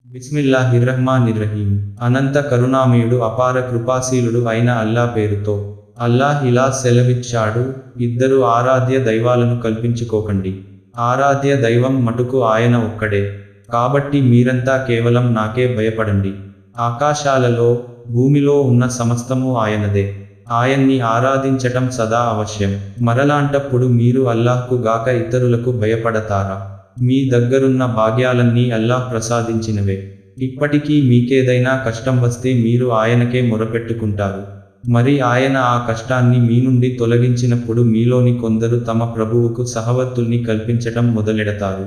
బిస్మిల్లాహిర్రహ్మానిర్రహీం అనంత కరుణామయుడు అపార కృపాశీలుడు అయిన అల్లా పేరుతో అల్లాహ్ ఇలా సెలవిచ్చాడు ఇద్దరు ఆరాధ్య దైవాలను కల్పించుకోకండి ఆరాధ్య దైవం మటుకు ఆయన ఒక్కడే కాబట్టి మీరంతా కేవలం నాకే భయపడండి ఆకాశాలలో భూమిలో ఉన్న సమస్తము ఆయనదే ఆయన్ని ఆరాధించటం సదా అవశ్యం మరలాంటప్పుడు మీరు అల్లాహ్కు గాక ఇతరులకు భయపడతారా మీ దగ్గరున్న భాగ్యాలన్నీ అల్లాహ్ ప్రసాదించినవే ఇప్పటికీ మీకేదైనా కష్టం వస్తే మీరు ఆయనకే మొరపెట్టుకుంటారు మరి ఆయన ఆ కష్టాన్ని మీ నుండి తొలగించినప్పుడు మీలోని కొందరు తమ ప్రభువుకు సహవర్తుల్ని కల్పించటం మొదలెడతారు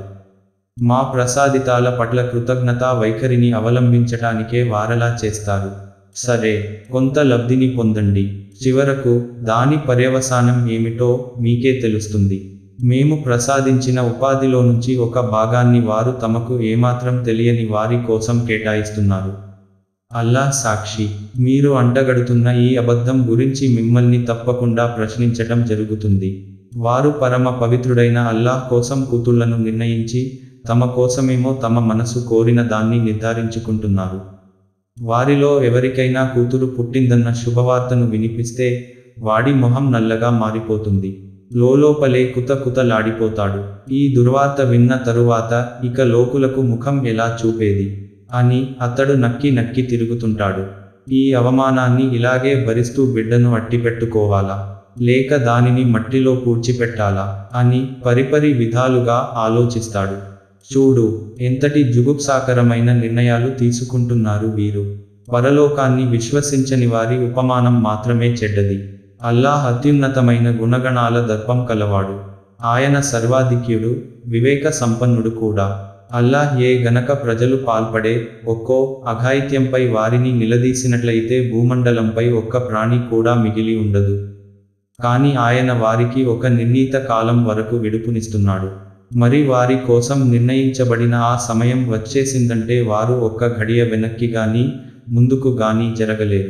మా ప్రసాదితాల పట్ల కృతజ్ఞతా వైఖరిని అవలంబించటానికే వారలా చేస్తారు సరే కొంత లబ్ధిని పొందండి చివరకు దాని పర్యవసానం ఏమిటో మీకే తెలుస్తుంది మేము ప్రసాదించిన ఉపాధిలో నుంచి ఒక భాగాన్ని వారు తమకు ఏమాత్రం తెలియని వారి కోసం కేటాయిస్తున్నారు అల్లాహ్ సాక్షి మీరు అంటగడుతున్న ఈ అబద్ధం గురించి మిమ్మల్ని తప్పకుండా ప్రశ్నించటం జరుగుతుంది వారు పరమ పవిత్రుడైన అల్లాహ్ కోసం కూతుళ్లను నిర్ణయించి తమ కోసమేమో తమ మనసు కోరిన దాన్ని నిర్ధారించుకుంటున్నారు వారిలో ఎవరికైనా కూతురు పుట్టిందన్న శుభవార్తను వినిపిస్తే వాడి మొహం నల్లగా మారిపోతుంది లోలోపలే కుత కుతలాడిపోతాడు ఈ దుర్వార్త విన్న తరువాత ఇక లోకులకు ముఖం ఎలా చూపేది అని అతడు నక్కి నక్కి తిరుగుతుంటాడు ఈ అవమానాన్ని ఇలాగే భరిస్తూ బిడ్డను అట్టిపెట్టుకోవాలా లేక దానిని మట్టిలో పూడ్చిపెట్టాలా అని పరిపరి విధాలుగా ఆలోచిస్తాడు చూడు ఎంతటి జుగుప్సాకరమైన నిర్ణయాలు తీసుకుంటున్నారు వీరు పరలోకాన్ని విశ్వసించని వారి ఉపమానం మాత్రమే చెడ్డది అల్లాహ్ అత్యున్నతమైన గుణగణాల దర్పం కలవాడు ఆయన సర్వాధిక్యుడు వివేక సంపన్నుడు కూడా అల్లాహ్ ఏ గనక ప్రజలు పాల్పడే ఒక్కో అఘాయిత్యంపై వారిని నిలదీసినట్లయితే భూమండలంపై ఒక్క ప్రాణి కూడా మిగిలి ఉండదు కాని ఆయన వారికి ఒక నిర్ణీత కాలం వరకు విడుపునిస్తున్నాడు మరి వారి కోసం నిర్ణయించబడిన ఆ సమయం వచ్చేసిందంటే వారు ఒక్క ఘడియ వెనక్కి గాని ముందుకు గాని జరగలేరు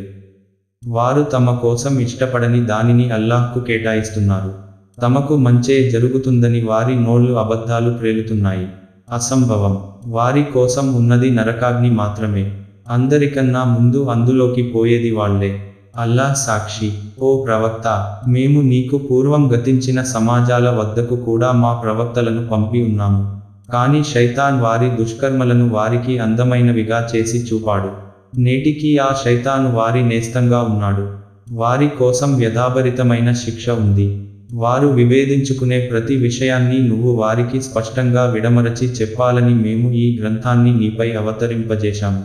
వారు తమ కోసం ఇష్టపడని దానిని అల్లాహ్కు కేటాయిస్తున్నారు తమకు మంచే జరుగుతుందని వారి నోళ్లు అబద్ధాలు ప్రేలుతున్నాయి అసంభవం వారి కోసం ఉన్నది నరకాగ్ని మాత్రమే అందరికన్నా ముందు అందులోకి పోయేది వాళ్లే అల్లాహ్ సాక్షి ఓ ప్రవక్త మేము నీకు పూర్వం గతించిన సమాజాల వద్దకు కూడా మా ప్రవక్తలను పంపి ఉన్నాము కానీ శైతాన్ వారి దుష్కర్మలను వారికి అందమైనవిగా చేసి చూపాడు నేటికి ఆ శైతాను వారి నేస్తంగా ఉన్నాడు వారి కోసం వ్యధాభరితమైన శిక్ష ఉంది వారు విభేదించుకునే ప్రతి విషయాన్ని నువ్వు వారికి స్పష్టంగా విడమరచి చెప్పాలని మేము ఈ గ్రంథాన్ని నీపై అవతరింపజేశాము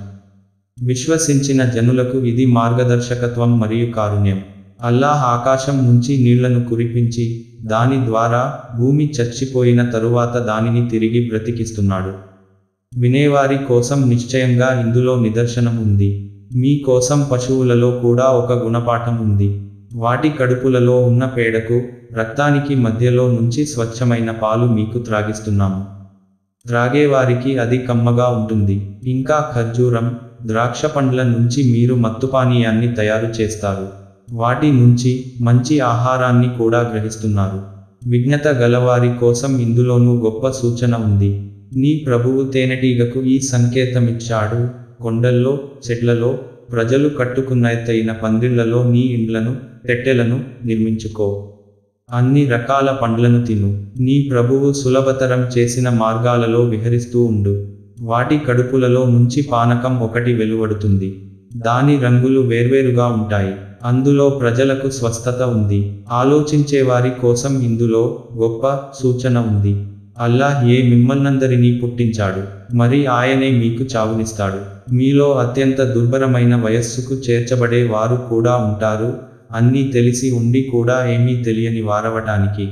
విశ్వసించిన జనులకు ఇది మార్గదర్శకత్వం మరియు కారుణ్యం అల్లాహ్ ఆకాశం నుంచి నీళ్లను కురిపించి దాని ద్వారా భూమి చచ్చిపోయిన తరువాత దానిని తిరిగి బ్రతికిస్తున్నాడు వినేవారి కోసం నిశ్చయంగా ఇందులో నిదర్శనం ఉంది మీ కోసం పశువులలో కూడా ఒక గుణపాఠం ఉంది వాటి కడుపులలో ఉన్న పేడకు రక్తానికి మధ్యలో నుంచి స్వచ్ఛమైన పాలు మీకు త్రాగిస్తున్నాము త్రాగేవారికి అది కమ్మగా ఉంటుంది ఇంకా ఖర్జూరం ద్రాక్ష పండ్ల నుంచి మీరు మత్తుపానీయాన్ని తయారు చేస్తారు వాటి నుంచి మంచి ఆహారాన్ని కూడా గ్రహిస్తున్నారు విజ్ఞత గలవారి కోసం ఇందులోనూ గొప్ప సూచన ఉంది నీ ప్రభువు తేనెటీగకు ఈ సంకేతమిచ్చాడు కొండల్లో చెట్లలో ప్రజలు కట్టుకున్న ఎత్తైన పందిళ్లలో నీ ఇండ్లను పెట్టెలను నిర్మించుకో అన్ని రకాల పండ్లను తిను నీ ప్రభువు సులభతరం చేసిన మార్గాలలో విహరిస్తూ ఉండు వాటి కడుపులలో నుంచి పానకం ఒకటి వెలువడుతుంది దాని రంగులు వేర్వేరుగా ఉంటాయి అందులో ప్రజలకు స్వస్థత ఉంది ఆలోచించేవారి కోసం ఇందులో గొప్ప సూచన ఉంది అల్లాహ్ ఏ మిమ్మల్నందరినీ పుట్టించాడు మరి ఆయనే మీకు చావునిస్తాడు మీలో అత్యంత దుర్భరమైన వయస్సుకు చేర్చబడే వారు కూడా ఉంటారు అన్నీ తెలిసి ఉండి కూడా ఏమీ తెలియని వారవటానికి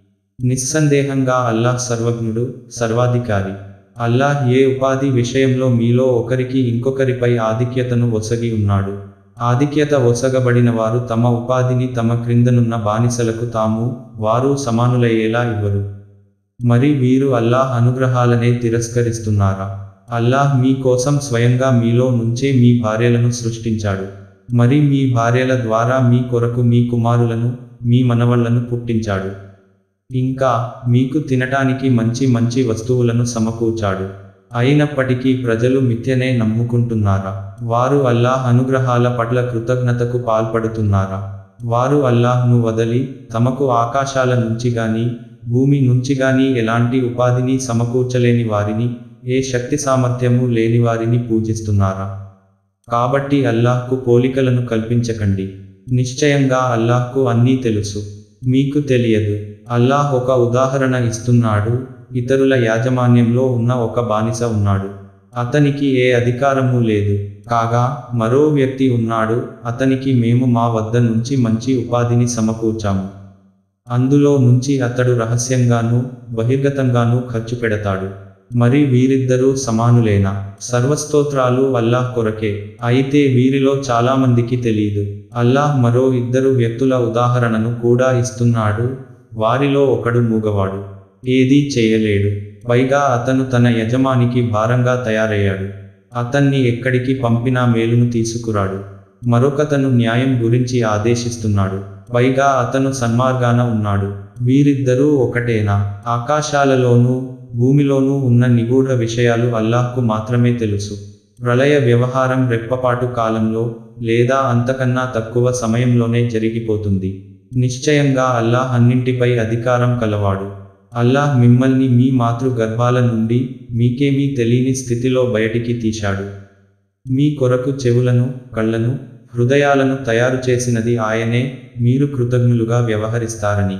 నిస్సందేహంగా అల్లాహ్ సర్వజ్ఞుడు సర్వాధికారి అల్లాహ్ ఏ ఉపాధి విషయంలో మీలో ఒకరికి ఇంకొకరిపై ఆధిక్యతను ఒసగి ఉన్నాడు ఆధిక్యత ఒసగబడిన వారు తమ ఉపాధిని తమ క్రిందనున్న బానిసలకు తాము వారు సమానులయ్యేలా ఇవ్వరు మరి వీరు అల్లాహ్ అనుగ్రహాలనే తిరస్కరిస్తున్నారా అల్లాహ్ మీ కోసం స్వయంగా మీలో నుంచే మీ భార్యలను సృష్టించాడు మరి మీ భార్యల ద్వారా మీ కొరకు మీ కుమారులను మీ మనవళ్లను పుట్టించాడు ఇంకా మీకు తినటానికి మంచి మంచి వస్తువులను సమకూర్చాడు అయినప్పటికీ ప్రజలు మిథ్యనే నమ్ముకుంటున్నారా వారు అల్లాహ్ అనుగ్రహాల పట్ల కృతజ్ఞతకు పాల్పడుతున్నారా వారు అల్లాహ్ను వదలి తమకు ఆకాశాల నుంచి గాని భూమి నుంచి గాని ఎలాంటి ఉపాధిని సమకూర్చలేని వారిని ఏ శక్తి సామర్థ్యము లేని వారిని పూజిస్తున్నారా కాబట్టి అల్లాహ్కు పోలికలను కల్పించకండి నిశ్చయంగా అల్లాహ్కు అన్నీ తెలుసు మీకు తెలియదు అల్లాహ్ ఒక ఉదాహరణ ఇస్తున్నాడు ఇతరుల యాజమాన్యంలో ఉన్న ఒక బానిస ఉన్నాడు అతనికి ఏ అధికారము లేదు కాగా మరో వ్యక్తి ఉన్నాడు అతనికి మేము మా వద్ద నుంచి మంచి ఉపాధిని సమకూర్చాము అందులో నుంచి అతడు రహస్యంగానూ బహిర్గతంగానూ ఖర్చు పెడతాడు మరి వీరిద్దరూ సమానులేనా సర్వస్తోత్రాలు అల్లాహ్ కొరకే అయితే వీరిలో చాలామందికి తెలియదు అల్లాహ్ మరో ఇద్దరు వ్యక్తుల ఉదాహరణను కూడా ఇస్తున్నాడు వారిలో ఒకడు మూగవాడు ఏదీ చేయలేడు పైగా అతను తన యజమానికి భారంగా తయారయ్యాడు అతన్ని ఎక్కడికి పంపినా మేలును తీసుకురాడు మరొకతను న్యాయం గురించి ఆదేశిస్తున్నాడు పైగా అతను సన్మార్గాన ఉన్నాడు వీరిద్దరూ ఒకటేనా ఆకాశాలలోనూ భూమిలోనూ ఉన్న నిగూఢ విషయాలు అల్లాహ్కు మాత్రమే తెలుసు ప్రళయ వ్యవహారం రెప్పపాటు కాలంలో లేదా అంతకన్నా తక్కువ సమయంలోనే జరిగిపోతుంది నిశ్చయంగా అల్లాహ్ అన్నింటిపై అధికారం కలవాడు అల్లాహ్ మిమ్మల్ని మీ మాతృ గర్భాల నుండి మీకేమీ తెలియని స్థితిలో బయటికి తీశాడు మీ కొరకు చెవులను కళ్ళను హృదయాలను తయారు చేసినది ఆయనే మీరు కృతజ్ఞులుగా వ్యవహరిస్తారని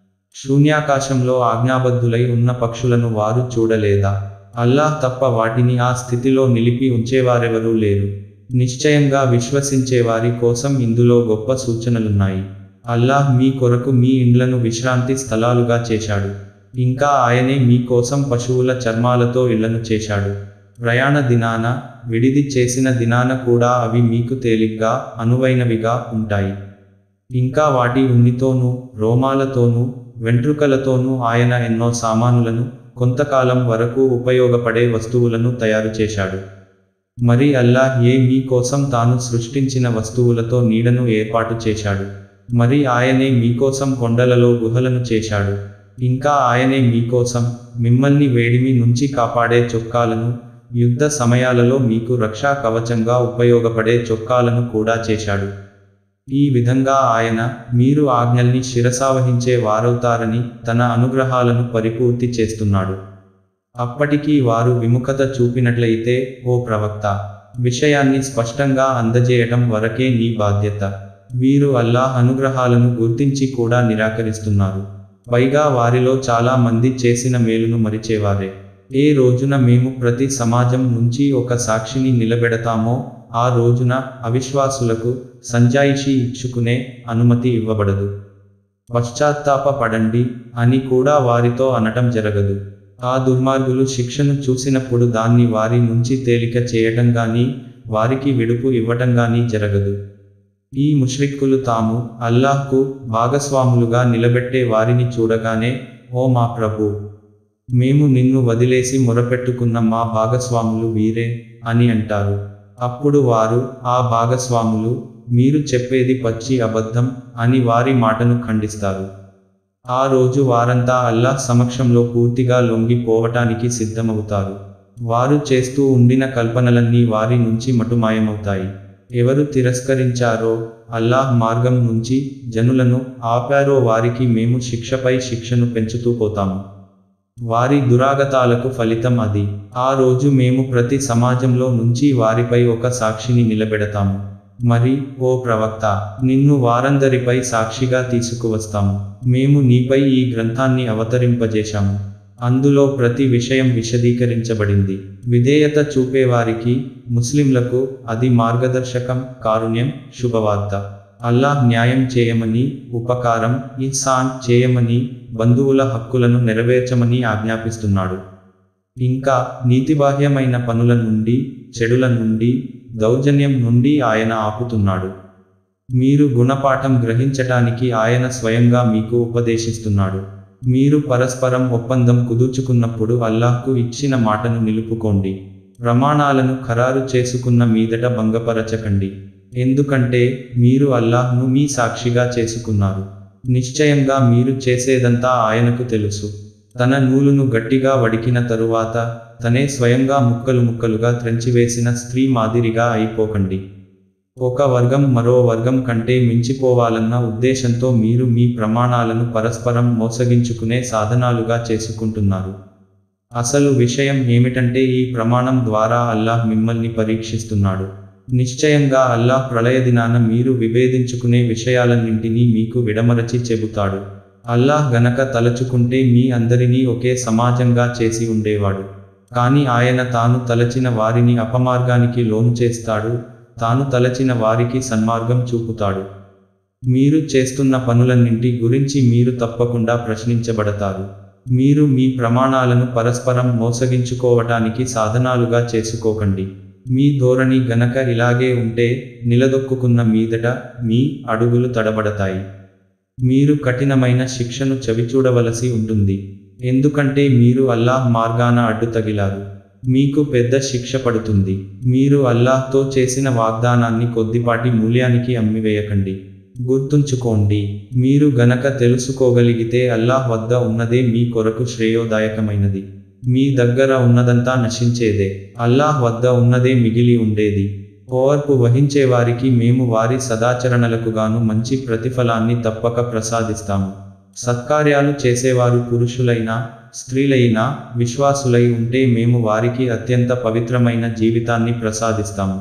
శూన్యాకాశంలో ఆజ్ఞాబద్ధులై ఉన్న పక్షులను వారు చూడలేదా అల్లాహ్ తప్ప వాటిని ఆ స్థితిలో నిలిపి ఉంచేవారెవరూ లేరు నిశ్చయంగా విశ్వసించేవారి కోసం ఇందులో గొప్ప సూచనలున్నాయి అల్లాహ్ మీ కొరకు మీ ఇండ్లను విశ్రాంతి స్థలాలుగా చేశాడు ఇంకా ఆయనే మీ కోసం పశువుల చర్మాలతో ఇళ్లను చేశాడు ప్రయాణ దినాన విడిది చేసిన దినాన కూడా అవి మీకు తేలిగ్గా అనువైనవిగా ఉంటాయి ఇంకా వాటి ఉన్నితోనూ రోమాలతోనూ వెంట్రుకలతోనూ ఆయన ఎన్నో సామానులను కొంతకాలం వరకు ఉపయోగపడే వస్తువులను తయారు చేశాడు మరి అల్లాహ్ ఏ మీ కోసం తాను సృష్టించిన వస్తువులతో నీడను ఏర్పాటు చేశాడు మరి ఆయనే మీకోసం కొండలలో గుహలను చేశాడు ఇంకా ఆయనే మీకోసం మిమ్మల్ని వేడిమి నుంచి కాపాడే చొక్కాలను యుద్ధ సమయాలలో మీకు రక్షా కవచంగా ఉపయోగపడే చొక్కాలను కూడా చేశాడు ఈ విధంగా ఆయన మీరు ఆజ్ఞల్ని శిరసావహించే వారవుతారని తన అనుగ్రహాలను పరిపూర్తి చేస్తున్నాడు అప్పటికీ వారు విముఖత చూపినట్లయితే ఓ ప్రవక్త విషయాన్ని స్పష్టంగా అందజేయటం వరకే నీ బాధ్యత వీరు అల్లాహ్ అనుగ్రహాలను గుర్తించి కూడా నిరాకరిస్తున్నారు పైగా వారిలో చాలా మంది చేసిన మేలును మరిచేవారే ఏ రోజున మేము ప్రతి సమాజం నుంచి ఒక సాక్షిని నిలబెడతామో ఆ రోజున అవిశ్వాసులకు సంజాయిషి ఇచ్చుకునే అనుమతి ఇవ్వబడదు పశ్చాత్తాప పడండి అని కూడా వారితో అనటం జరగదు ఆ దుర్మార్గులు శిక్షను చూసినప్పుడు దాన్ని వారి నుంచి తేలిక చేయటం గాని వారికి విడుపు ఇవ్వటం గాని జరగదు ఈ ముష్రిక్కులు తాము అల్లాహ్కు భాగస్వాములుగా నిలబెట్టే వారిని చూడగానే ఓ మా ప్రభు మేము నిన్ను వదిలేసి మొరపెట్టుకున్న మా భాగస్వాములు వీరే అని అంటారు అప్పుడు వారు ఆ భాగస్వాములు మీరు చెప్పేది పచ్చి అబద్ధం అని వారి మాటను ఖండిస్తారు ఆ రోజు వారంతా అల్లాహ్ సమక్షంలో పూర్తిగా లొంగిపోవటానికి సిద్ధమవుతారు వారు చేస్తూ ఉండిన కల్పనలన్నీ వారి నుంచి మటుమాయమవుతాయి ఎవరు తిరస్కరించారో అల్లాహ్ మార్గం నుంచి జనులను ఆపారో వారికి మేము శిక్షపై శిక్షను పెంచుతూ పోతాము వారి దురాగతాలకు ఫలితం అది ఆ రోజు మేము ప్రతి సమాజంలో నుంచి వారిపై ఒక సాక్షిని నిలబెడతాము మరి ఓ ప్రవక్త నిన్ను వారందరిపై సాక్షిగా తీసుకువస్తాము మేము నీపై ఈ గ్రంథాన్ని అవతరింపజేశాము అందులో ప్రతి విషయం విశదీకరించబడింది విధేయత చూపేవారికి ముస్లింలకు అది మార్గదర్శకం కారుణ్యం శుభవార్త అల్లాహ్ న్యాయం చేయమని ఉపకారం ఇహ్సాన్ చేయమని బంధువుల హక్కులను నెరవేర్చమని ఆజ్ఞాపిస్తున్నాడు ఇంకా నీతిబాహ్యమైన పనుల నుండి చెడుల నుండి దౌర్జన్యం నుండి ఆయన ఆపుతున్నాడు మీరు గుణపాఠం గ్రహించటానికి ఆయన స్వయంగా మీకు ఉపదేశిస్తున్నాడు మీరు పరస్పరం ఒప్పందం కుదుర్చుకున్నప్పుడు అల్లాహ్కు ఇచ్చిన మాటను నిలుపుకోండి ప్రమాణాలను ఖరారు చేసుకున్న మీదట భంగపరచకండి ఎందుకంటే మీరు అల్లాహ్ను మీ సాక్షిగా చేసుకున్నారు నిశ్చయంగా మీరు చేసేదంతా ఆయనకు తెలుసు తన నూలును గట్టిగా వడికిన తరువాత తనే స్వయంగా ముక్కలు ముక్కలుగా త్రెంచివేసిన స్త్రీ మాదిరిగా అయిపోకండి ఒక వర్గం మరో వర్గం కంటే మించిపోవాలన్న ఉద్దేశంతో మీరు మీ ప్రమాణాలను పరస్పరం మోసగించుకునే సాధనాలుగా చేసుకుంటున్నారు అసలు విషయం ఏమిటంటే ఈ ప్రమాణం ద్వారా అల్లాహ్ మిమ్మల్ని పరీక్షిస్తున్నాడు నిశ్చయంగా అల్లాహ్ ప్రళయ దినాన మీరు విభేదించుకునే విషయాలన్నింటినీ మీకు విడమరచి చెబుతాడు అల్లాహ్ గనక తలచుకుంటే మీ అందరినీ ఒకే సమాజంగా చేసి ఉండేవాడు కానీ ఆయన తాను తలచిన వారిని అపమార్గానికి లోను చేస్తాడు తాను తలచిన వారికి సన్మార్గం చూపుతాడు మీరు చేస్తున్న పనులన్నింటి గురించి మీరు తప్పకుండా ప్రశ్నించబడతారు మీరు మీ ప్రమాణాలను పరస్పరం మోసగించుకోవటానికి సాధనాలుగా చేసుకోకండి మీ ధోరణి గనక ఇలాగే ఉంటే నిలదొక్కుకున్న మీదట మీ అడుగులు తడబడతాయి మీరు కఠినమైన శిక్షను చవిచూడవలసి ఉంటుంది ఎందుకంటే మీరు అల్లాహ్ మార్గాన అడ్డు తగిలారు మీకు పెద్ద శిక్ష పడుతుంది మీరు అల్లాహ్తో చేసిన వాగ్దానాన్ని కొద్దిపాటి మూల్యానికి అమ్మివేయకండి గుర్తుంచుకోండి మీరు గనక తెలుసుకోగలిగితే అల్లాహ్ వద్ద ఉన్నదే మీ కొరకు శ్రేయోదాయకమైనది మీ దగ్గర ఉన్నదంతా నశించేదే అల్లాహ్ వద్ద ఉన్నదే మిగిలి ఉండేది ఓర్పు వహించేవారికి మేము వారి సదాచరణలకు గాను మంచి ప్రతిఫలాన్ని తప్పక ప్రసాదిస్తాము సత్కార్యాలు చేసేవారు పురుషులైనా స్త్రీలైనా విశ్వాసులై ఉంటే మేము వారికి అత్యంత పవిత్రమైన జీవితాన్ని ప్రసాదిస్తాము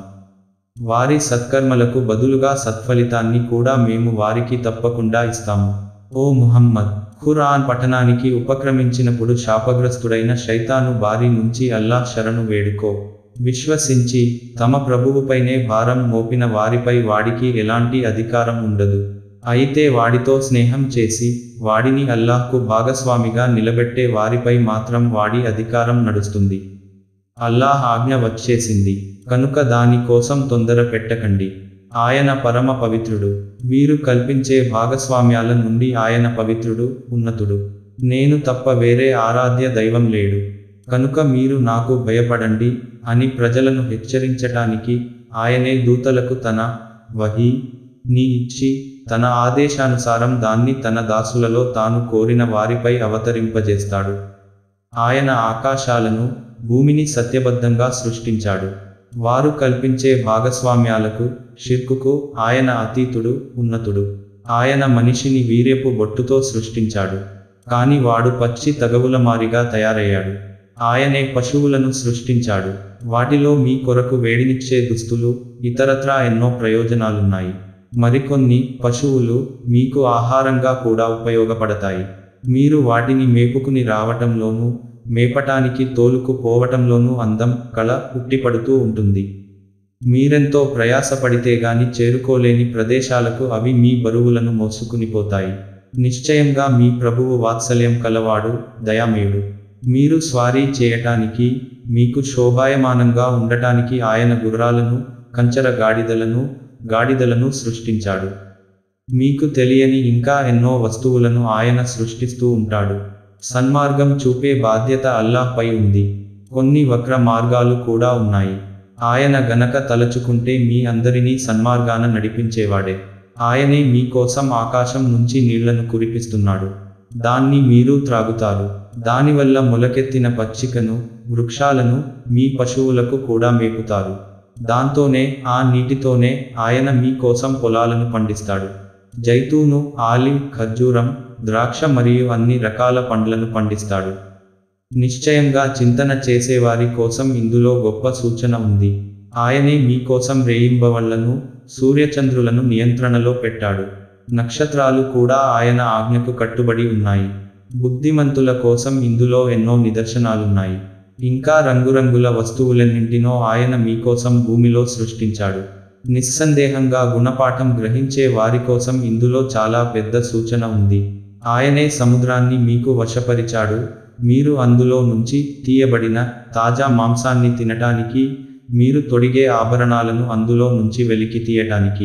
వారి సత్కర్మలకు బదులుగా సత్ఫలితాన్ని కూడా మేము వారికి తప్పకుండా ఇస్తాము ఓ ముహమ్మద్ ఖురాన్ పఠనానికి ఉపక్రమించినప్పుడు శాపగ్రస్తుడైన శైతాను బారి నుంచి అల్లాహ్ శరణు వేడుకో విశ్వసించి తమ ప్రభువుపైనే భారం మోపిన వారిపై వాడికి ఎలాంటి అధికారం ఉండదు అయితే వాడితో స్నేహం చేసి వాడిని అల్లాహ్కు భాగస్వామిగా నిలబెట్టే వారిపై మాత్రం వాడి అధికారం నడుస్తుంది అల్లాహ్ ఆజ్ఞ వచ్చేసింది కనుక దాని కోసం తొందర పెట్టకండి ఆయన పరమ పవిత్రుడు వీరు కల్పించే భాగస్వామ్యాల నుండి ఆయన పవిత్రుడు ఉన్నతుడు నేను తప్ప వేరే ఆరాధ్య దైవం లేడు కనుక మీరు నాకు భయపడండి అని ప్రజలను హెచ్చరించటానికి ఆయనే దూతలకు తన వహీ ని ఇచ్చి తన ఆదేశానుసారం దాన్ని తన దాసులలో తాను కోరిన వారిపై అవతరింపజేస్తాడు ఆయన ఆకాశాలను భూమిని సత్యబద్ధంగా సృష్టించాడు వారు కల్పించే భాగస్వామ్యాలకు షిర్కుకు ఆయన అతీతుడు ఉన్నతుడు ఆయన మనిషిని వీర్యపు బొట్టుతో సృష్టించాడు కాని వాడు పచ్చి తగవుల మారిగా తయారయ్యాడు ఆయనే పశువులను సృష్టించాడు వాటిలో మీ కొరకు వేడినిచ్చే దుస్తులు ఇతరత్రా ఎన్నో ప్రయోజనాలున్నాయి మరికొన్ని పశువులు మీకు ఆహారంగా కూడా ఉపయోగపడతాయి మీరు వాటిని మేపుకుని రావటంలోనూ మేపటానికి తోలుకు పోవటంలోనూ అందం కళ ఉట్టిపడుతూ ఉంటుంది మీరెంతో ప్రయాసపడితే గాని చేరుకోలేని ప్రదేశాలకు అవి మీ బరువులను మోసుకునిపోతాయి నిశ్చయంగా మీ ప్రభువు వాత్సల్యం కలవాడు దయామయుడు మీరు స్వారీ చేయటానికి మీకు శోభాయమానంగా ఉండటానికి ఆయన గుర్రాలను కంచర గాడిదలను గాడిదలను సృష్టించాడు మీకు తెలియని ఇంకా ఎన్నో వస్తువులను ఆయన సృష్టిస్తూ ఉంటాడు సన్మార్గం చూపే బాధ్యత అల్లాహ్పై ఉంది కొన్ని వక్ర మార్గాలు కూడా ఉన్నాయి ఆయన గనక తలచుకుంటే మీ అందరినీ సన్మార్గాన నడిపించేవాడే ఆయనే మీకోసం ఆకాశం నుంచి నీళ్లను కురిపిస్తున్నాడు దాన్ని మీరు త్రాగుతారు దానివల్ల మొలకెత్తిన పచ్చికను వృక్షాలను మీ పశువులకు కూడా మేపుతారు దాంతోనే ఆ నీటితోనే ఆయన మీకోసం పొలాలను పండిస్తాడు జైతూను ఆలివ్ ఖర్జూరం ద్రాక్ష మరియు అన్ని రకాల పండ్లను పండిస్తాడు నిశ్చయంగా చింతన చేసేవారి కోసం ఇందులో గొప్ప సూచన ఉంది ఆయనే మీకోసం రేయింబవళ్లను సూర్యచంద్రులను నియంత్రణలో పెట్టాడు నక్షత్రాలు కూడా ఆయన ఆజ్ఞకు కట్టుబడి ఉన్నాయి బుద్ధిమంతుల కోసం ఇందులో ఎన్నో నిదర్శనాలున్నాయి ఇంకా రంగురంగుల వస్తువులన్నింటినో ఆయన మీకోసం భూమిలో సృష్టించాడు నిస్సందేహంగా గుణపాఠం గ్రహించే వారి కోసం ఇందులో చాలా పెద్ద సూచన ఉంది ఆయనే సముద్రాన్ని మీకు వశపరిచాడు మీరు అందులో నుంచి తీయబడిన తాజా మాంసాన్ని తినటానికి మీరు తొడిగే ఆభరణాలను అందులో నుంచి వెలికి తీయటానికి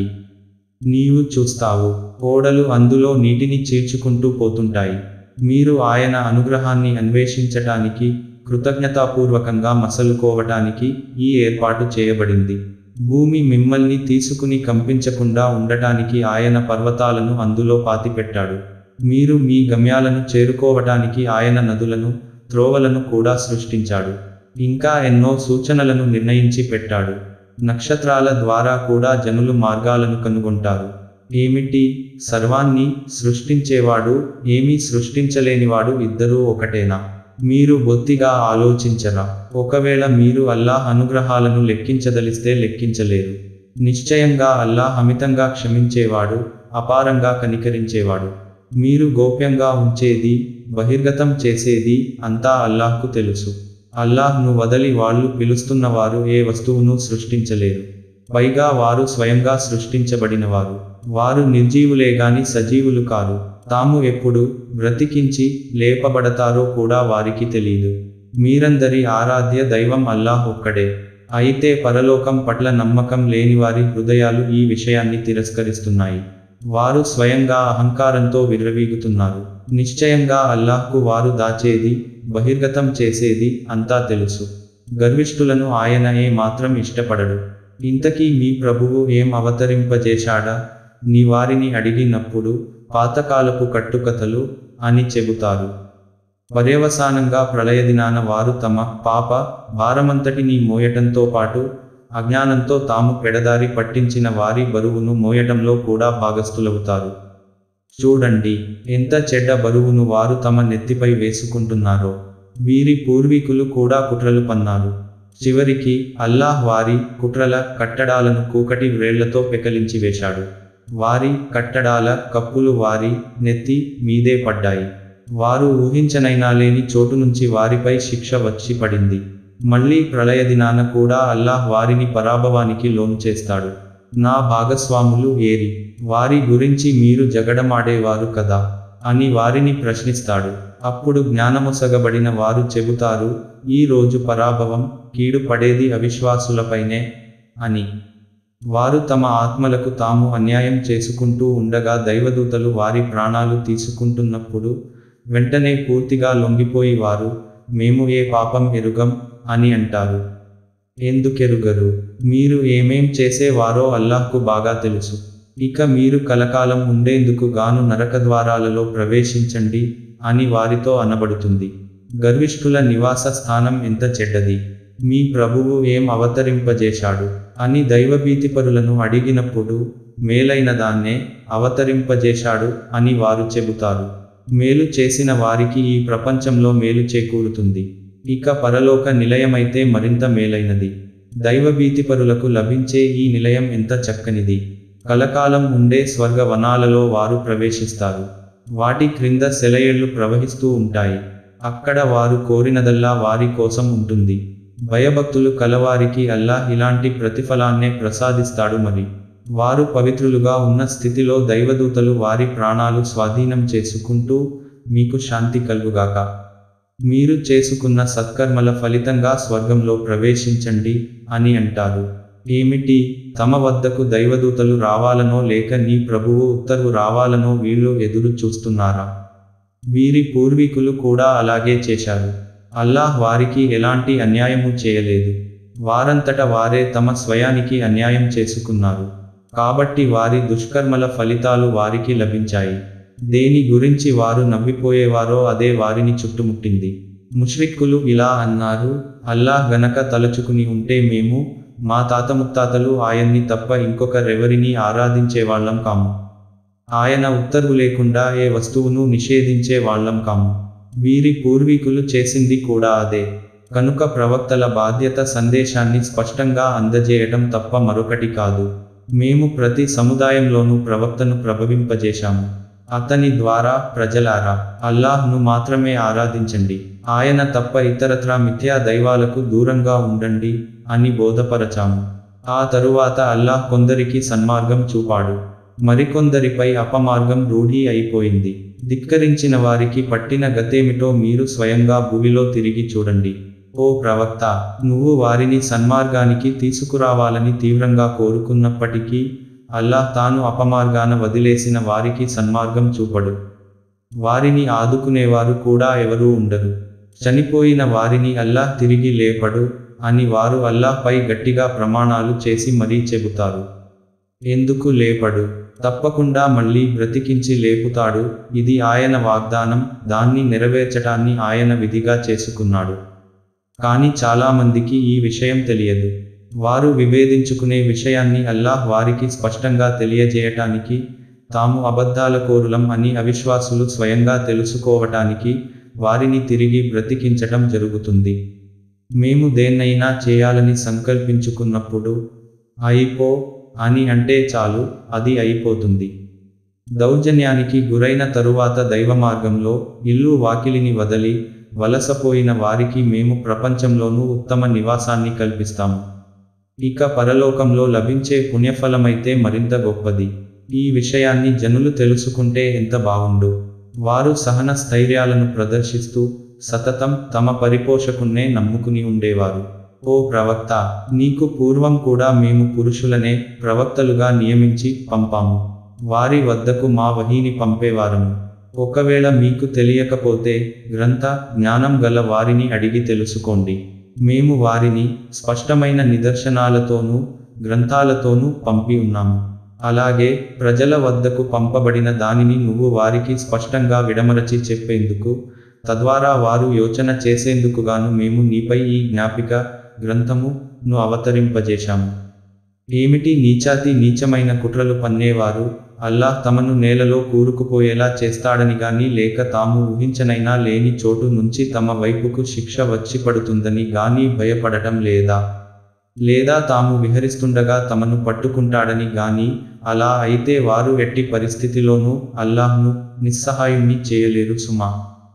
నీవు చూస్తావు ఓడలు అందులో నీటిని చీల్చుకుంటూ పోతుంటాయి మీరు ఆయన అనుగ్రహాన్ని అన్వేషించటానికి కృతజ్ఞతాపూర్వకంగా మసలుకోవటానికి ఈ ఏర్పాటు చేయబడింది భూమి మిమ్మల్ని తీసుకుని కంపించకుండా ఉండటానికి ఆయన పర్వతాలను అందులో పాతిపెట్టాడు మీరు మీ గమ్యాలను చేరుకోవటానికి ఆయన నదులను త్రోవలను కూడా సృష్టించాడు ఇంకా ఎన్నో సూచనలను నిర్ణయించి పెట్టాడు నక్షత్రాల ద్వారా కూడా జనులు మార్గాలను కనుగొంటారు ఏమిటి సర్వాన్ని సృష్టించేవాడు ఏమీ సృష్టించలేనివాడు ఇద్దరూ ఒకటేనా మీరు బొత్తిగా ఆలోచించరా ఒకవేళ మీరు అల్లాహ్ అనుగ్రహాలను లెక్కించదలిస్తే లెక్కించలేరు నిశ్చయంగా అల్లాహ్ అమితంగా క్షమించేవాడు అపారంగా కనికరించేవాడు మీరు గోప్యంగా ఉంచేది బహిర్గతం చేసేది అంతా అల్లాహ్కు తెలుసు అల్లాహ్ను వదలి వాళ్ళు పిలుస్తున్నవారు ఏ వస్తువును సృష్టించలేరు పైగా వారు స్వయంగా సృష్టించబడినవారు వారు నిర్జీవులే గాని సజీవులు కారు తాము ఎప్పుడు బ్రతికించి లేపబడతారో కూడా వారికి తెలియదు మీరందరి ఆరాధ్య దైవం అల్లాహ్ ఒక్కడే అయితే పరలోకం పట్ల నమ్మకం లేనివారి హృదయాలు ఈ విషయాన్ని తిరస్కరిస్తున్నాయి వారు స్వయంగా అహంకారంతో విర్రవీగుతున్నారు నిశ్చయంగా అల్లాహ్కు వారు దాచేది బహిర్గతం చేసేది అంతా తెలుసు గర్విష్ఠులను ఆయన ఏ మాత్రం ఇష్టపడడు ఇంతకీ మీ ప్రభువు ఏం అవతరింపజేశాడా నీ వారిని అడిగినప్పుడు పాతకాలపు కట్టుకథలు అని చెబుతారు పర్యవసానంగా ప్రళయదినాన వారు తమ పాప భారమంతటినీ మోయటంతో పాటు అజ్ఞానంతో తాము పెడదారి పట్టించిన వారి బరువును మోయటంలో కూడా భాగస్థులవుతారు చూడండి ఎంత చెడ్డ బరువును వారు తమ నెత్తిపై వేసుకుంటున్నారో వీరి పూర్వీకులు కూడా కుట్రలు పన్నారు చివరికి అల్లాహ్ వారి కుట్రల కట్టడాలను కూకటి వ్రేళ్లతో పెకలించి వేశాడు వారి కట్టడాల కప్పులు వారి నెత్తి మీదే పడ్డాయి వారు ఊహించనైనా లేని చోటు నుంచి వారిపై శిక్ష వచ్చి పడింది మళ్ళీ ప్రళయ దినాన కూడా అల్లాహ్ వారిని పరాభవానికి లోను చేస్తాడు నా భాగస్వాములు ఏరి వారి గురించి మీరు జగడమాడేవారు కదా అని వారిని ప్రశ్నిస్తాడు అప్పుడు జ్ఞానమొసగబడిన వారు చెబుతారు ఈ రోజు పరాభవం కీడు పడేది అవిశ్వాసులపైనే అని వారు తమ ఆత్మలకు తాము అన్యాయం చేసుకుంటూ ఉండగా దైవదూతలు వారి ప్రాణాలు తీసుకుంటున్నప్పుడు వెంటనే పూర్తిగా లొంగిపోయి వారు మేము ఏ పాపం ఎరుగం అని అంటారు ఎందుకెరుగరు మీరు ఏమేం చేసేవారో అల్లాహ్కు బాగా తెలుసు ఇక మీరు కలకాలం ఉండేందుకు గాను నరకద్వారాలలో ప్రవేశించండి అని వారితో అనబడుతుంది గర్విష్ఠుల నివాస స్థానం ఎంత చెడ్డది మీ ప్రభువు ఏం అవతరింపజేశాడు అని దైవభీతిపరులను అడిగినప్పుడు మేలైన దాన్నే అవతరింపజేశాడు అని వారు చెబుతారు మేలు చేసిన వారికి ఈ ప్రపంచంలో మేలు చేకూరుతుంది ఇక పరలోక నిలయమైతే మరింత మేలైనది దైవభీతిపరులకు లభించే ఈ నిలయం ఎంత చక్కనిది కలకాలం ఉండే స్వర్గ వనాలలో వారు ప్రవేశిస్తారు వాటి క్రింద సెలయేళ్లు ప్రవహిస్తూ ఉంటాయి అక్కడ వారు కోరినదల్లా వారి కోసం ఉంటుంది భయభక్తులు కలవారికి అల్లాహ్ ఇలాంటి ప్రతిఫలాన్నే ప్రసాదిస్తాడు మరి వారు పవిత్రులుగా ఉన్న స్థితిలో దైవదూతలు వారి ప్రాణాలు స్వాధీనం చేసుకుంటూ మీకు శాంతి కలుగుగాక మీరు చేసుకున్న సత్కర్మల ఫలితంగా స్వర్గంలో ప్రవేశించండి అని అంటారు ఏమిటి తమ వద్దకు దైవదూతలు రావాలనో లేక నీ ప్రభువు ఉత్తర్వు రావాలనో వీళ్ళు ఎదురు చూస్తున్నారా వీరి పూర్వీకులు కూడా అలాగే చేశారు అల్లాహ్ వారికి ఎలాంటి అన్యాయము చేయలేదు వారంతట వారే తమ స్వయానికి అన్యాయం చేసుకున్నారు కాబట్టి వారి దుష్కర్మల ఫలితాలు వారికి లభించాయి దేని గురించి వారు నవ్విపోయేవారో అదే వారిని చుట్టుముట్టింది ముష్రిక్కులు ఇలా అన్నారు అల్లాహ్ గనక తలచుకుని ఉంటే మేము మా తాత ముత్తాతలు ఆయన్ని తప్ప ఇంకొకరెవరినీ ఆరాధించేవాళ్లం కాము ఆయన ఉత్తర్వు లేకుండా ఏ వస్తువును నిషేధించే వాళ్ళం కాము వీరి పూర్వీకులు చేసింది కూడా అదే కనుక ప్రవక్తల బాధ్యత సందేశాన్ని స్పష్టంగా అందజేయటం తప్ప మరొకటి కాదు మేము ప్రతి సముదాయంలోనూ ప్రవక్తను ప్రభవింపజేశాము అతని ద్వారా ప్రజలారా అల్లాహ్ను మాత్రమే ఆరాధించండి ఆయన తప్ప ఇతరత్రా మిథ్యా దైవాలకు దూరంగా ఉండండి అని బోధపరచాము ఆ తరువాత అల్లాహ్ కొందరికి సన్మార్గం చూపాడు మరికొందరిపై అపమార్గం రూఢీ అయిపోయింది ధిక్కరించిన వారికి పట్టిన గతేమిటో మీరు స్వయంగా భూమిలో తిరిగి చూడండి ఓ ప్రవక్త నువ్వు వారిని సన్మార్గానికి తీసుకురావాలని తీవ్రంగా కోరుకున్నప్పటికీ అల్లాహ్ తాను అపమార్గాన వదిలేసిన వారికి సన్మార్గం చూపడు వారిని ఆదుకునేవారు కూడా ఎవరూ ఉండరు చనిపోయిన వారిని అల్లాహ్ తిరిగి లేపడు అని వారు అల్లాహ్పై గట్టిగా ప్రమాణాలు చేసి మరీ చెబుతారు ఎందుకు లేపడు తప్పకుండా మళ్ళీ బ్రతికించి లేపుతాడు ఇది ఆయన వాగ్దానం దాన్ని నెరవేర్చటాన్ని ఆయన విధిగా చేసుకున్నాడు కానీ చాలామందికి ఈ విషయం తెలియదు వారు విభేదించుకునే విషయాన్ని అల్లాహ్ వారికి స్పష్టంగా తెలియజేయటానికి తాము అబద్ధాల కోరులం అని అవిశ్వాసులు స్వయంగా తెలుసుకోవటానికి వారిని తిరిగి బ్రతికించటం జరుగుతుంది మేము దేన్నైనా చేయాలని సంకల్పించుకున్నప్పుడు అయిపో అని అంటే చాలు అది అయిపోతుంది దౌర్జన్యానికి గురైన తరువాత దైవ మార్గంలో ఇల్లు వాకిలిని వదలి వలసపోయిన వారికి మేము ప్రపంచంలోనూ ఉత్తమ నివాసాన్ని కల్పిస్తాము ఇక పరలోకంలో లభించే పుణ్యఫలమైతే మరింత గొప్పది ఈ విషయాన్ని జనులు తెలుసుకుంటే ఎంత బాగుండు వారు సహన స్థైర్యాలను ప్రదర్శిస్తూ సతతం తమ పరిపోషకున్నే నమ్ముకుని ఉండేవారు ఓ ప్రవక్త నీకు పూర్వం కూడా మేము పురుషులనే ప్రవక్తలుగా నియమించి పంపాము వారి వద్దకు మా వహీని పంపేవారము ఒకవేళ మీకు తెలియకపోతే గ్రంథ జ్ఞానం గల వారిని అడిగి తెలుసుకోండి మేము వారిని స్పష్టమైన నిదర్శనాలతోనూ గ్రంథాలతోనూ పంపి ఉన్నాము అలాగే ప్రజల వద్దకు పంపబడిన దానిని నువ్వు వారికి స్పష్టంగా విడమరచి చెప్పేందుకు తద్వారా వారు యోచన చేసేందుకుగాను మేము నీపై ఈ జ్ఞాపిక గ్రంథము ను అవతరింపజేశాము ఏమిటి నీచాతి నీచమైన కుట్రలు పన్నేవారు అల్లాహ్ తమను నేలలో కూరుకుపోయేలా చేస్తాడని గాని లేక తాము ఊహించనైనా లేని చోటు నుంచి తమ వైపుకు శిక్ష వచ్చి పడుతుందని గాని భయపడటం లేదా లేదా తాము విహరిస్తుండగా తమను పట్టుకుంటాడని గాని అలా అయితే వారు ఎట్టి పరిస్థితిలోనూ అల్లాహ్ను నిస్సహాయుణ్ణి చేయలేరు సుమా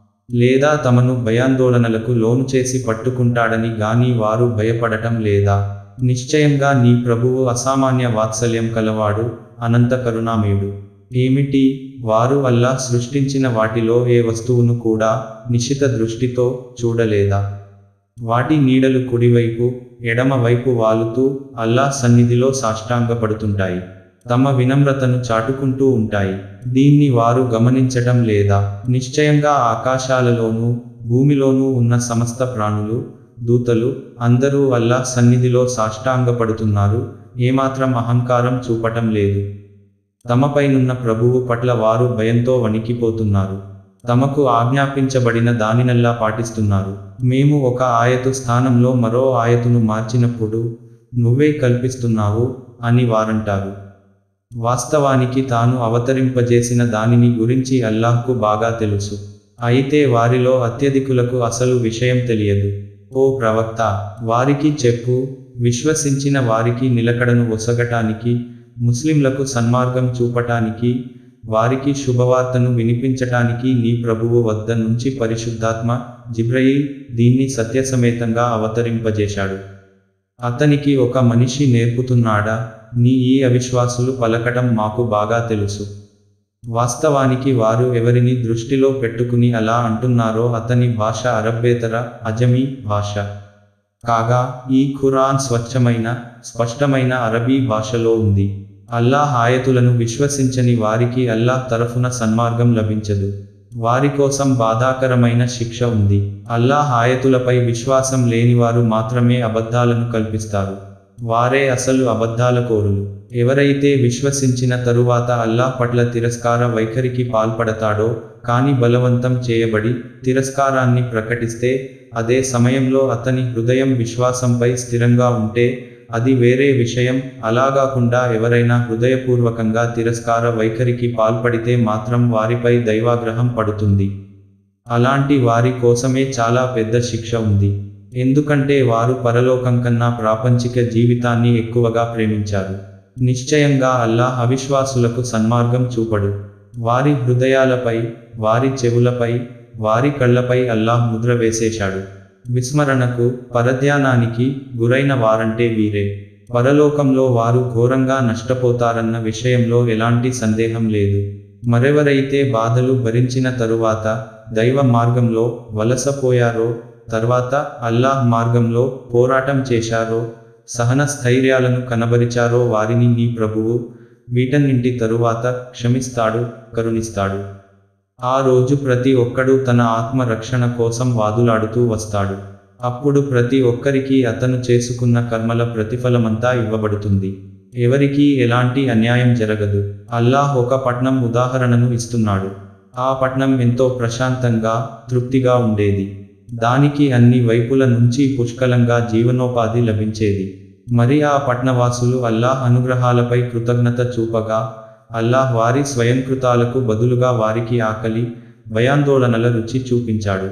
లేదా తమను భయాందోళనలకు లోను చేసి పట్టుకుంటాడని గాని వారు భయపడటం లేదా నిశ్చయంగా నీ ప్రభువు అసామాన్య వాత్సల్యం కలవాడు అనంత కరుణామయుడు ఏమిటి వారు అల్లాహ్ సృష్టించిన వాటిలో ఏ వస్తువును కూడా నిశిత దృష్టితో చూడలేదా వాటి నీడలు కుడివైపు ఎడమ వైపు వాలుతూ అల్లాహ్ సన్నిధిలో సాష్టాంగపడుతుంటాయి తమ వినమ్రతను చాటుకుంటూ ఉంటాయి దీన్ని వారు గమనించటం లేదా నిశ్చయంగా ఆకాశాలలోనూ భూమిలోనూ ఉన్న సమస్త ప్రాణులు దూతలు అందరూ అల్లాహ్ సన్నిధిలో సాష్టాంగపడుతున్నారు ఏమాత్రం అహంకారం చూపటం లేదు తమపైనున్న ప్రభువు పట్ల వారు భయంతో వణికిపోతున్నారు తమకు ఆజ్ఞాపించబడిన దానినల్లా పాటిస్తున్నారు మేము ఒక ఆయతు స్థానంలో మరో ఆయతును మార్చినప్పుడు నువ్వే కల్పిస్తున్నావు అని వారంటారు వాస్తవానికి తాను అవతరింపజేసిన దానిని గురించి అల్లాహ్కు బాగా తెలుసు అయితే వారిలో అత్యధికులకు అసలు విషయం తెలియదు ఓ ప్రవక్త వారికి చెప్పు విశ్వసించిన వారికి నిలకడను ఒసగటానికి ముస్లింలకు సన్మార్గం చూపటానికి వారికి శుభవార్తను వినిపించటానికి నీ ప్రభువు వద్ద నుంచి పరిశుద్ధాత్మ జిబ్రయిల్ దీన్ని సత్యసమేతంగా అవతరింపజేశాడు అతనికి ఒక మనిషి నేర్పుతున్నాడా నీ ఈ అవిశ్వాసులు పలకటం మాకు బాగా తెలుసు వాస్తవానికి వారు ఎవరిని దృష్టిలో పెట్టుకుని అలా అంటున్నారో అతని భాష అరబ్బేతర అజమీ భాష కాగా ఈ ఖురాన్ స్వచ్ఛమైన స్పష్టమైన అరబీ భాషలో ఉంది అల్లాహ్ ఆయతులను విశ్వసించని వారికి అల్లాహ్ తరఫున సన్మార్గం లభించదు వారి కోసం బాధాకరమైన శిక్ష ఉంది అల్లాహ్ ఆయతులపై విశ్వాసం లేనివారు మాత్రమే అబద్ధాలను కల్పిస్తారు వారే అసలు అబద్ధాల కోరులు ఎవరైతే విశ్వసించిన తరువాత అల్లాహ్ పట్ల తిరస్కార వైఖరికి పాల్పడతాడో కాని బలవంతం చేయబడి తిరస్కారాన్ని ప్రకటిస్తే అదే సమయంలో అతని హృదయం విశ్వాసంపై స్థిరంగా ఉంటే అది వేరే విషయం అలాగాకుండా ఎవరైనా హృదయపూర్వకంగా తిరస్కార వైఖరికి పాల్పడితే మాత్రం వారిపై దైవాగ్రహం పడుతుంది అలాంటి వారి కోసమే చాలా పెద్ద శిక్ష ఉంది ఎందుకంటే వారు పరలోకం కన్నా ప్రాపంచిక జీవితాన్ని ఎక్కువగా ప్రేమించారు నిశ్చయంగా అల్లాహ్ అవిశ్వాసులకు సన్మార్గం చూపడు వారి హృదయాలపై వారి చెవులపై వారి కళ్ళపై అల్లాహ్ ముద్ర వేసేశాడు విస్మరణకు పరధ్యానానికి గురైన వారంటే వీరే పరలోకంలో వారు ఘోరంగా నష్టపోతారన్న విషయంలో ఎలాంటి సందేహం లేదు మరెవరైతే బాధలు భరించిన తరువాత దైవ మార్గంలో వలసపోయారో తర్వాత అల్లాహ్ మార్గంలో పోరాటం చేశారో సహన స్థైర్యాలను కనబరిచారో వారిని నీ ప్రభువు వీటన్నింటి తరువాత క్షమిస్తాడు కరుణిస్తాడు ఆ రోజు ప్రతి ఒక్కడూ తన ఆత్మ రక్షణ కోసం వాదులాడుతూ వస్తాడు అప్పుడు ప్రతి ఒక్కరికి అతను చేసుకున్న కర్మల ప్రతిఫలమంతా ఇవ్వబడుతుంది ఎవరికీ ఎలాంటి అన్యాయం జరగదు అల్లాహ్ ఒక పట్నం ఉదాహరణను ఇస్తున్నాడు ఆ పట్నం ఎంతో ప్రశాంతంగా తృప్తిగా ఉండేది దానికి అన్ని వైపుల నుంచి పుష్కలంగా జీవనోపాధి లభించేది మరి ఆ పట్నవాసులు అల్లాహ్ అనుగ్రహాలపై కృతజ్ఞత చూపగా అల్లాహ్ వారి స్వయంకృతాలకు బదులుగా వారికి ఆకలి భయాందోళనల రుచి చూపించాడు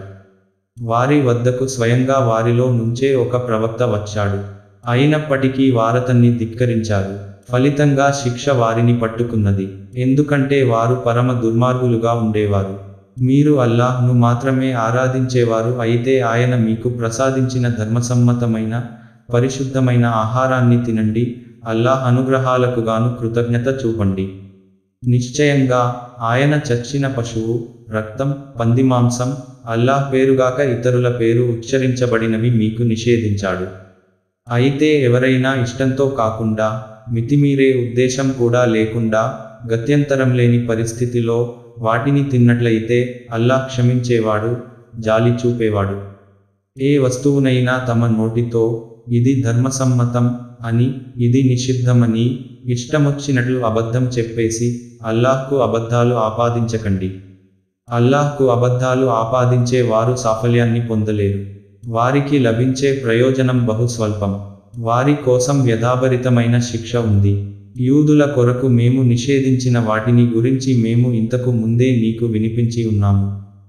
వారి వద్దకు స్వయంగా వారిలో నుంచే ఒక ప్రవక్త వచ్చాడు అయినప్పటికీ వారతన్ని ధిక్కరించారు ఫలితంగా శిక్ష వారిని పట్టుకున్నది ఎందుకంటే వారు పరమ దుర్మార్గులుగా ఉండేవారు మీరు అల్లాహ్ను మాత్రమే ఆరాధించేవారు అయితే ఆయన మీకు ప్రసాదించిన ధర్మసమ్మతమైన పరిశుద్ధమైన ఆహారాన్ని తినండి అల్లాహ్ అనుగ్రహాలకు గాను కృతజ్ఞత చూపండి నిశ్చయంగా ఆయన చచ్చిన పశువు రక్తం పంది మాంసం అల్లాహ్ పేరుగాక ఇతరుల పేరు ఉచ్చరించబడినవి మీకు నిషేధించాడు అయితే ఎవరైనా ఇష్టంతో కాకుండా మితిమీరే ఉద్దేశం కూడా లేకుండా గత్యంతరం లేని పరిస్థితిలో వాటిని తిన్నట్లయితే అల్లాహ్ క్షమించేవాడు జాలి చూపేవాడు ఏ వస్తువునైనా తమ నోటితో ఇది ధర్మసమ్మతం అని ఇది నిషిద్ధమని ఇష్టమొచ్చినట్లు అబద్ధం చెప్పేసి అల్లాహ్కు అబద్ధాలు ఆపాదించకండి అల్లాహ్కు అబద్ధాలు ఆపాదించే వారు సాఫల్యాన్ని పొందలేరు వారికి లభించే ప్రయోజనం బహు స్వల్పం వారి కోసం వ్యధాభరితమైన శిక్ష ఉంది యూదుల కొరకు మేము నిషేధించిన వాటిని గురించి మేము ఇంతకు ముందే నీకు వినిపించి ఉన్నాము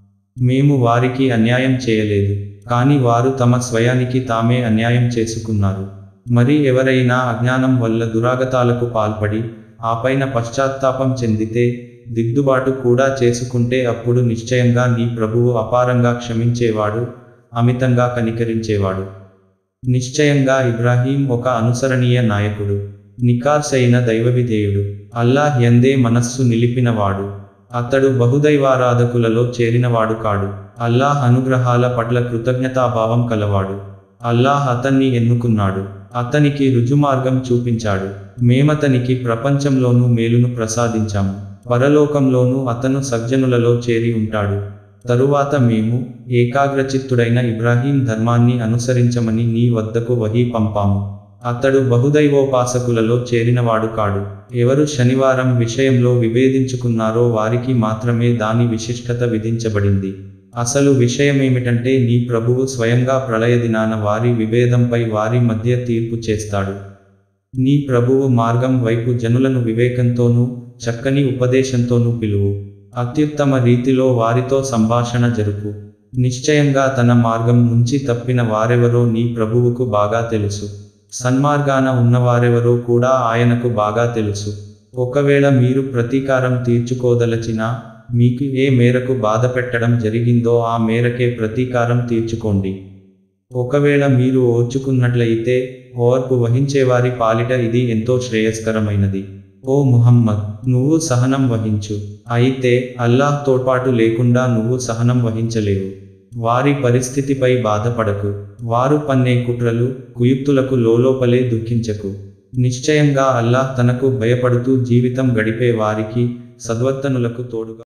మేము వారికి అన్యాయం చేయలేదు కాని వారు తమ స్వయానికి తామే అన్యాయం చేసుకున్నారు మరి ఎవరైనా అజ్ఞానం వల్ల దురాగతాలకు పాల్పడి ఆపైన పశ్చాత్తాపం చెందితే దిద్దుబాటు కూడా చేసుకుంటే అప్పుడు నిశ్చయంగా నీ ప్రభువు అపారంగా క్షమించేవాడు అమితంగా కనికరించేవాడు నిశ్చయంగా ఇబ్రాహీం ఒక అనుసరణీయ నాయకుడు నికార్సైన దైవవిధేయుడు అల్లాహ్ ఎందే మనస్సు నిలిపినవాడు అతడు బహుదైవారాధకులలో చేరినవాడు కాడు అల్లాహ్ అనుగ్రహాల పట్ల కృతజ్ఞతాభావం కలవాడు అల్లాహ్ అతన్ని ఎన్నుకున్నాడు అతనికి రుజుమార్గం చూపించాడు మేమతనికి ప్రపంచంలోనూ మేలును ప్రసాదించాము పరలోకంలోనూ అతను సజ్జనులలో చేరి ఉంటాడు తరువాత మేము ఏకాగ్రచిత్తుడైన ఇబ్రాహీం ధర్మాన్ని అనుసరించమని నీ వద్దకు వహీ పంపాము అతడు బహుదైవోపాసకులలో చేరినవాడు కాడు ఎవరు శనివారం విషయంలో విభేదించుకున్నారో వారికి మాత్రమే దాని విశిష్టత విధించబడింది అసలు విషయమేమిటంటే నీ ప్రభువు స్వయంగా ప్రళయదినాన వారి విభేదంపై వారి మధ్య తీర్పు చేస్తాడు నీ ప్రభువు మార్గం వైపు జనులను వివేకంతోనూ చక్కని ఉపదేశంతోనూ పిలువు అత్యుత్తమ రీతిలో వారితో సంభాషణ జరుపు నిశ్చయంగా తన మార్గం నుంచి తప్పిన వారెవరో నీ ప్రభువుకు బాగా తెలుసు సన్మార్గాన ఉన్నవారెవరో కూడా ఆయనకు బాగా తెలుసు ఒకవేళ మీరు ప్రతీకారం తీర్చుకోదలచినా మీకు ఏ మేరకు బాధ పెట్టడం జరిగిందో ఆ మేరకే ప్రతీకారం తీర్చుకోండి ఒకవేళ మీరు ఓర్చుకున్నట్లయితే ఓర్పు వహించేవారి పాలిట ఇది ఎంతో శ్రేయస్కరమైనది ఓ ముహమ్మద్ నువ్వు సహనం వహించు అయితే అల్లాహ్ తోడ్పాటు లేకుండా నువ్వు సహనం వహించలేవు వారి పరిస్థితిపై బాధపడకు వారు పన్నే కుట్రలు కుయుక్తులకు లోలోపలే దుఃఖించకు నిశ్చయంగా అల్లాహ్ తనకు భయపడుతూ జీవితం గడిపే వారికి సద్వర్తనులకు తోడుగా